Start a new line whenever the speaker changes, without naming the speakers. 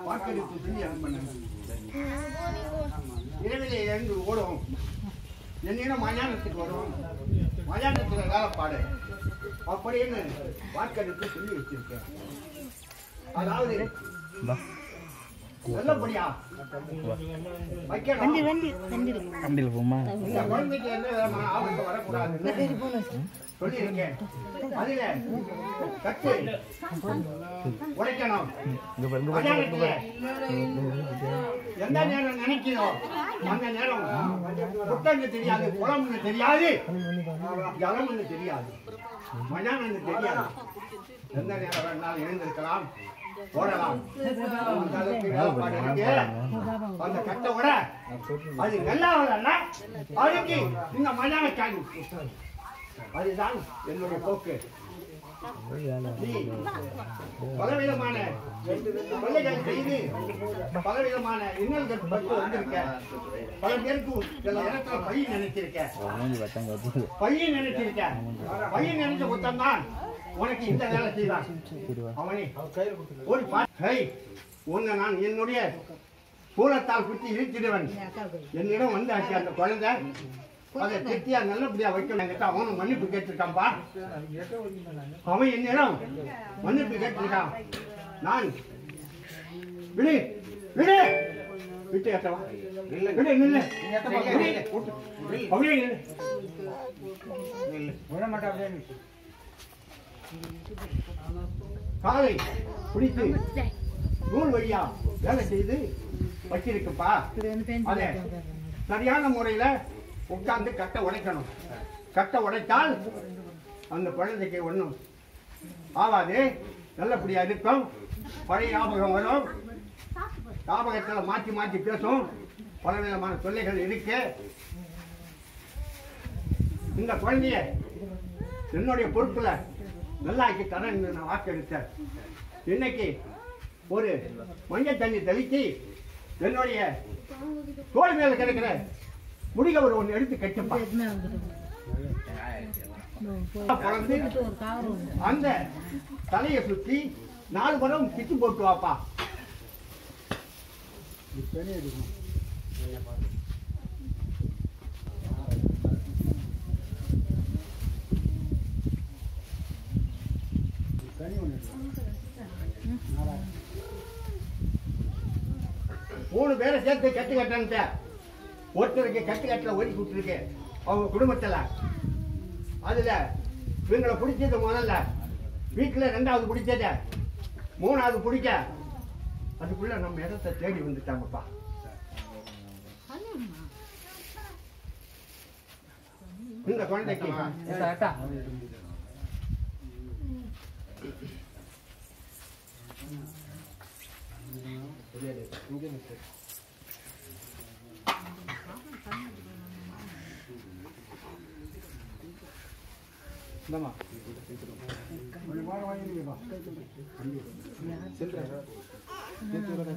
வாக்கெடுப்பு சொல்லி அனுப்பினாங்க இரவிலே எழுந்து ஓடும் என்னிடம் மயானத்துக்கு வரும் மயானத்துல வேலைப்பாடு அப்படின்னு வாக்கெடுப்பு சொல்லி வச்சிருக்கேன் அதாவது நல்லபடியா வைக்கணும்
வண்டி வண்டி வண்டி இருக்கு.
வண்டியில் போமா
இந்த குழந்தைக்கு என்ன விதமான ஆபத்து வரக்கூடாதுன்னு சொல்லியிருக்கேன் அதுல கட்டு உடைக்கணும்
இங்கே பாருங்க
மயானத்துல எந்த நேரம் நினைக்கிறோம் அந்த நேரம் புத்தங்க தெரியாது குளம்னு தெரியாது ஜலம்னு தெரியாது மயானம்னு தெரியாது எந்த நேரம் வேணாலும் எழுந்திருக்கலாம் ஓடலாம் அந்த அளவுக்கு வேலைப்பாடு இருக்கு அந்த கட்டை விட அது நல்லா வரலன்னா அதுக்கு இந்த மயான காணி அதுதான் என்னுடைய போக்கு நீ பலவிதமான கொள்ளைகள் செய்து பலவிதமான இன்னல்கள் பட்டு வந்திருக்க பல பேருக்கு சில இடத்துல பழி நினைச்சிருக்க
மூஞ்சி பார்த்தாங்க வச்சு
பழி நினைச்சிருக்க பழி நினைச்ச புத்தம் தான் உனக்கு இந்த வேலை செய்தான் அவனே ஒரு பா- ஹேய், உன்னை நான் என்னுடைய சூலத்தால் குத்தி இழுத்திடுவன் என்னிடம் வந்தாச்சு அந்த குழந்தை அதை திருப்தியா நல்லபடியா வைக்கணும் அவனும் மன்னிப்பு கேட்டிருக்கான்பா அவன் என்னிடம் மன்னிப்பு கேட்டிருக்கான் நான் விடு விடு விட்டு ஏத்தவா விடு நில்லு விடு. அப்படியே நில்லு காலை பிடித்து நூல் வழியா வேலை செய்து வச்சிருக்குப்பா அதே சரியான முறையில உட்கார்ந்து கட்டை உடைக்கணும் கட்டை உடைத்தால் அந்த குழந்தைக்கு ஒண்ணும் ஆகாது நல்லபடியா இருக்கும் பழைய ஞாபகம் வரும் ஞாபகத்துல மாற்றி மாற்றி பேசும் பலவிதமான தொல்லைகள் இருக்கு இந்த குழந்தைய என்னுடைய பொறுப்புல நல்லாக்கி தரேன் நான் வாக்கெடுத்தேன் இன்னைக்கு ஒரு மஞ்சள் தண்ணி தெளிச்சு என்னுடைய தோல் மேல கிடக்கிற முடிகவர் ஒண்ணு எடுத்து கட்டுப்பா குழந்தை அந்த தலையை சுத்தி நாலு படம் பிச்சு போட்டு வாப்பா மூணு பேரை சேர்த்து கட்டு கட்டன்ட்ட ஒருத்தருக்கு கட்டு கட்டல ஒதுக்கி விட்டுருக்கு அவங்க குடும்பத்துல அதுல இவங்களை பிடிச்சது முதல்ல வீட்டுல ரெண்டாவது பிடிச்சத மூணாவது பிடிக்க அதுக்குள்ள நம்ம இடத்தை தேடி வந்துட்டாங்கப்பா இந்த குழந்தைக்கு இந்தாம்மா. ஒரு வாரம் வாங்கிருக்கேப்பா. சில்லறை. சேர்த்து விடுறேன்.